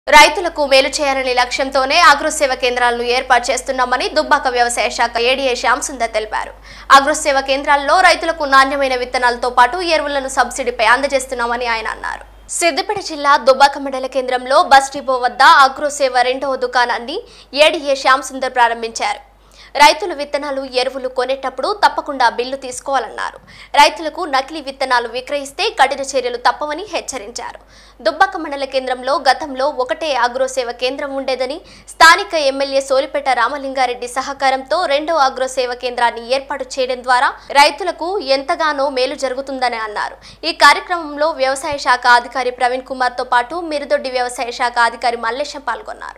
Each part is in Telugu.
రైతులకు మేలు చేయాలనే లక్ష్యంతోనే అగ్రోసేవ కేంద్రాలను ఏర్పాటు చేస్తున్నామని దుబ్బాక వ్యవసాయ శాఖ ఏడీఏ శ్యాంసుందర్ తెలిపారు అగ్రోసేవ కేంద్రాల్లో రైతులకు నాణ్యమైన విత్తనాలతో పాటు ఎరువులను సబ్సిడీపై అందజేస్తున్నామని ఆయన అన్నారు సిద్దిపేట జిల్లా దుబ్బాక మండల కేంద్రంలో బస్ డిపో వద్ద అగ్రోసేవ రెండవ దుకాణాన్ని ఏడీఏ శ్యాంసుందర్ ప్రారంభించారు రైతులు విత్తనాలు ఎరువులు కొనేటప్పుడు తప్పకుండా బిల్లు తీసుకోవాలన్నారు రైతులకు నకిలీ విత్తనాలు విక్రయిస్తే కఠిన చర్యలు తప్పవని హెచ్చరించారు దుబ్బాక మండల కేంద్రంలో గతంలో ఒకటే అగ్రోసేవ కేంద్రం ఉండేదని స్థానిక ఎమ్మెల్యే సోలిపేట రామలింగారెడ్డి సహకారంతో రెండో అగ్రోసేవ కేంద్రాన్ని ఏర్పాటు చేయడం ద్వారా రైతులకు ఎంతగానో మేలు జరుగుతుందని అన్నారు ఈ కార్యక్రమంలో వ్యవసాయ శాఖ అధికారి ప్రవీణ్ కుమార్ తో పాటు మిరుదొడ్డి వ్యవసాయ శాఖ అధికారి మల్లేశం పాల్గొన్నారు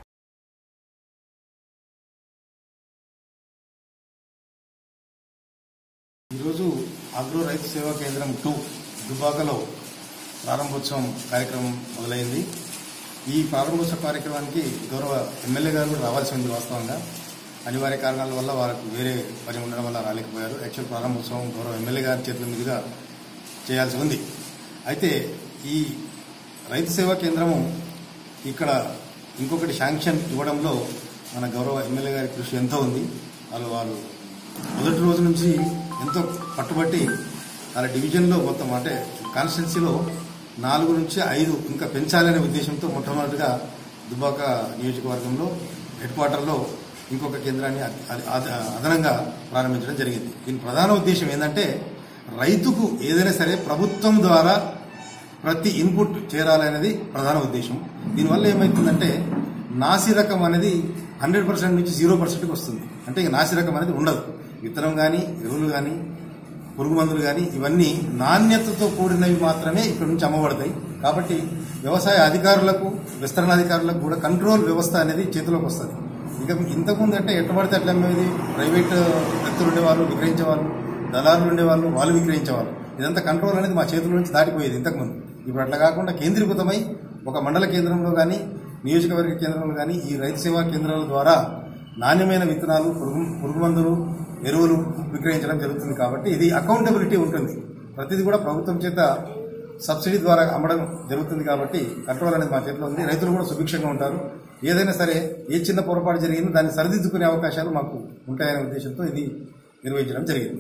ఈరోజు అగ్రో రైతు సేవా కేంద్రం టూ దుబాకలో ప్రారంభోత్సవం కార్యక్రమం మొదలైంది ఈ ప్రారంభోత్సవ కార్యక్రమానికి గౌరవ ఎమ్మెల్యే గారు కూడా రావాల్సి ఉంది వాస్తవంగా అనివార్య కారణాల వల్ల వారికి వేరే పని ఉండడం వల్ల రాలేకపోయారు యాక్చువల్ ప్రారంభోత్సవం గౌరవ ఎమ్మెల్యే గారి చేతుల మీదుగా చేయాల్సి ఉంది అయితే ఈ రైతు సేవా కేంద్రము ఇక్కడ ఇంకొకటి శాంక్షన్ ఇవ్వడంలో మన గౌరవ ఎమ్మెల్యే గారి కృషి ఎంతో ఉంది వాళ్ళు వాళ్ళు మొదటి రోజు నుంచి ఎంతో పట్టుబట్టి వాళ్ళ డివిజన్లో మొత్తం అంటే కాన్స్టిట్యున్సీలో నాలుగు నుంచి ఐదు ఇంకా పెంచాలనే ఉద్దేశంతో మొట్టమొదటిగా దుబ్బాక నియోజకవర్గంలో హెడ్ క్వార్టర్లో ఇంకొక కేంద్రాన్ని అద- అద- అదనంగా ప్రారంభించడం జరిగింది దీని ప్రధాన ఉద్దేశం ఏంటంటే రైతుకు ఏదైనా సరే ప్రభుత్వం ద్వారా ప్రతి ఇన్పుట్ చేరాలనేది ప్రధాన ఉద్దేశం దీనివల్ల ఏమవుతుందంటే నాసి రకం అనేది హండ్రెడ్ పర్సెంట్ నుంచి జీరో పర్సెంట్కి వస్తుంది అంటే ఇక నాసి రకం అనేది ఉండదు విత్తనం కానీ ఎరువులు కానీ పురుగు మందులు కానీ ఇవన్నీ నాణ్యతతో కూడినవి మాత్రమే ఇక్కడ నుంచి అమ్మబడతాయి కాబట్టి వ్యవసాయ అధికారులకు విస్తరణాధికారులకు కూడా కంట్రోల్ వ్యవస్థ అనేది చేతిలోకి వస్తుంది ఇక ఇంతకుముందు అంటే ఎట్లా పడితే అట్లా అమ్మేది ప్రైవేట్ వ్యక్తులు ఉండేవాళ్ళు విక్రయించేవాళ్ళు దళారులు ఉండేవాళ్ళు వాళ్ళు విక్రయించేవాళ్ళు ఇదంతా కంట్రోల్ అనేది మా చేతుల నుంచి దాటిపోయేది ఇంతకుముందు ఇప్పుడు అట్లా కాకుండా కేంద్రీకృతమై ఒక మండల కేంద్రంలో కానీ నియోజకవర్గ కేంద్రంలో కానీ ఈ రైతు సేవా కేంద్రాల ద్వారా నాణ్యమైన విత్తనాలు పురుగు పురుగు మందులు ఎరువులు విక్రయించడం జరుగుతుంది కాబట్టి ఇది అకౌంటబిలిటీ ఉంటుంది ప్రతిదీ కూడా ప్రభుత్వం చేత సబ్సిడీ ద్వారా అమ్మడం జరుగుతుంది కాబట్టి కంట్రోల్ అనేది మా చేతిలో ఉంది రైతులు కూడా సుభిక్షంగా ఉంటారు ఏదైనా సరే ఏ చిన్న పొరపాటు జరిగినా దాన్ని సరిదిద్దుకునే అవకాశాలు మాకు ఉంటాయనే ఉద్దేశంతో ఇది నిర్వహించడం జరిగింది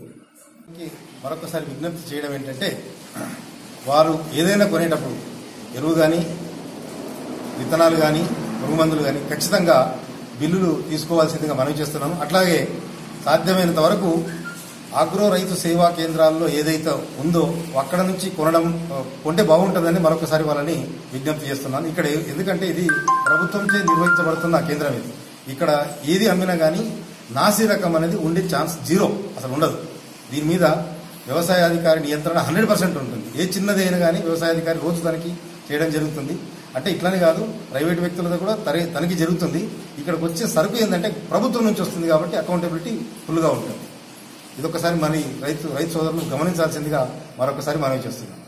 మరొకసారి విజ్ఞప్తి చేయడం ఏంటంటే వారు ఏదైనా కొనేటప్పుడు ఎరువు కానీ విత్తనాలు కానీ పురుగు మందులు కానీ ఖచ్చితంగా బిల్లులు తీసుకోవాల్సిందిగా మనవి చేస్తున్నాము అట్లాగే సాధ్యమైనంత వరకు ఆగ్రో రైతు సేవా కేంద్రాల్లో ఏదైతే ఉందో అక్కడ నుంచి కొనడం ఆ, కొంటే బాగుంటుందని మరొకసారి వాళ్ళని విజ్ఞప్తి చేస్తున్నాను ఇక్కడ ఏ- ఎందుకంటే ఇది ప్రభుత్వంచే నిర్వహించబడుతున్న కేంద్రం ఇది ఇక్కడ ఏది అమ్మినా కానీ నాసి రకం అనేది ఉండే ఛాన్స్ జీరో అసలు ఉండదు దీని మీద వ్యవసాయాధికారి నియంత్రణ హండ్రెడ్ పర్సెంట్ ఉంటుంది ఏ చిన్నది అయినా కానీ వ్యవసాయాధికారి రోజు తనకి చేయడం జరుగుతుంది అంటే ఇట్లనే కాదు ప్రైవేట్ వ్యక్తులతో కూడా తరే తనకి జరుగుతుంది ఇక్కడికి వచ్చే సరుకు ఏంటంటే ప్రభుత్వం నుంచి వస్తుంది కాబట్టి అకౌంటబిలిటీ ఫుల్గా ఉంటుంది ఇదొకసారి మరి రైతు రైతు సోదరులు గమనించాల్సిందిగా మరొకసారి మనవి చేస్తున్నాం